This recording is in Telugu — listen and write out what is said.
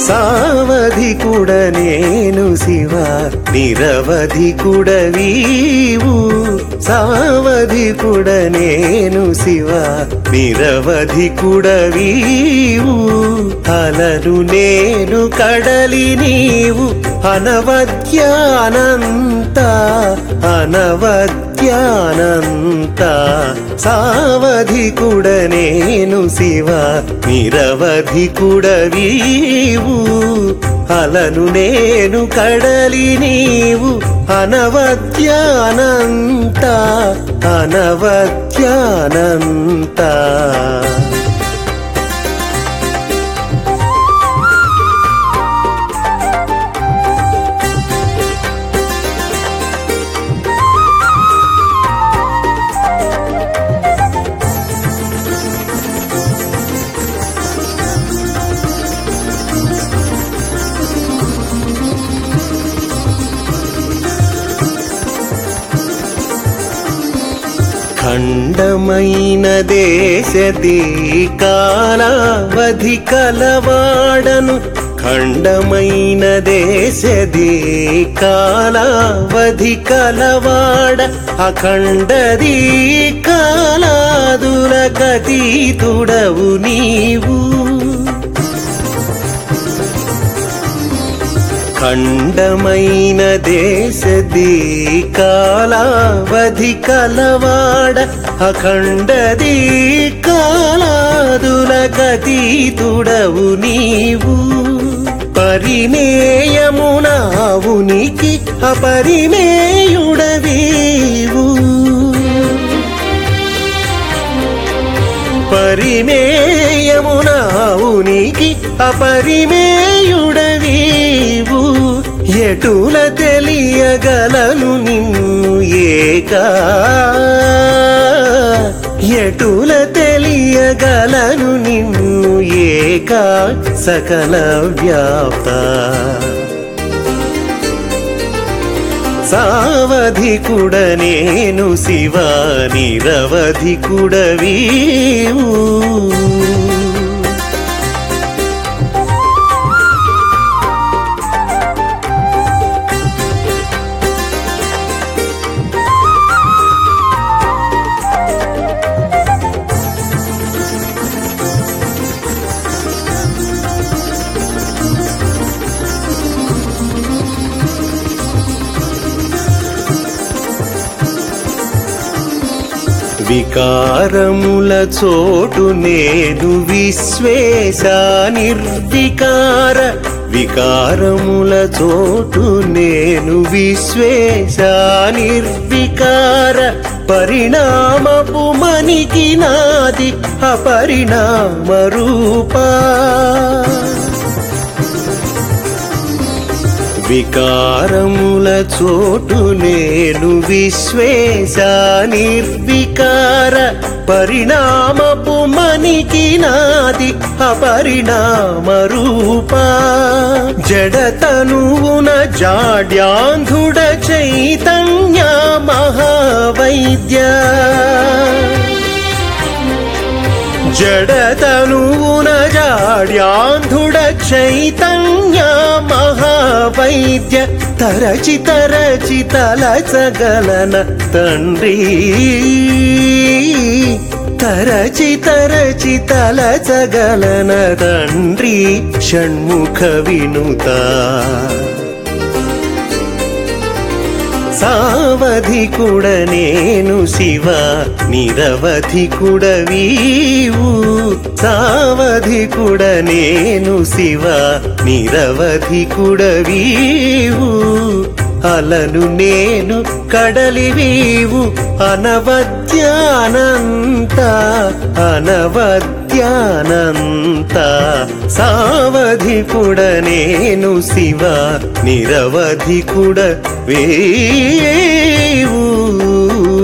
సావధికుడ నేను శివ నిరవధికుడ వీవు సావధికుడ నేను శివ నిరవధికుడ వీవు అలలు నేను కడలి నీవు అనవద్యానంత అనవద్యానంత సావధికుడ నేను శివ నిరవధికుడ వీవు అలను నేను కడలి నీవు అనవద్యానంత అనవద్యానంత ఖండమైన దేశది కాలావధి కలవాడను ఖండమైన దేశది కాలావధి కలవాడ అఖండది కాలాదుల గతీతుడవు నీవు ఖండమైన దేశది కాలావధి కలవాడ అఖండది కాలాదుల గతీతుడవు నీవు పరిమేయమునావునికి అపరిమేయుడవీవు పరిమేయమునావునికి అపరిమేయుడవీవు ఎటుల తెలియగలను నిన్ను ఏకా ఎటుల తెలియగలను నిన్ను ఏకా సకల వ్యాప్త సావధికుడ నేను శివ నిరవధికుడ వీవు వికారముల చోటు నేను విశ్వేశ నిర్వికార వికారముల చోటు నేను విశ్వేశ నిర్వికార పరిణామపు మనికి నాది అపరిణామ రూపా వికారముల చోటు నేను విశ్వేశ నిర్వికార పరిణామపు మనికి నాది అపరిణామ రూపా జడతనువున జాడ్యాంధుడ చైతన్య మహావైద్య జడతనువున జాడ్యాంధుడ చైతన్య మహావైద్య తరచి తరచి తలచగలన తండ్రి తరచి తరచి తలచగలన తండ్రి షణ్ముఖ వినుత సావధికుడ నేను శివ నిరవధికుడ వీవు సావధికుడ నేను శివ నిరవధికుడ వీవు అలను నేను కడలి వీవు అనవద్యానంత అనవద్యానంత సావధికుడ నేను శివ నిరవధికుడ వేవు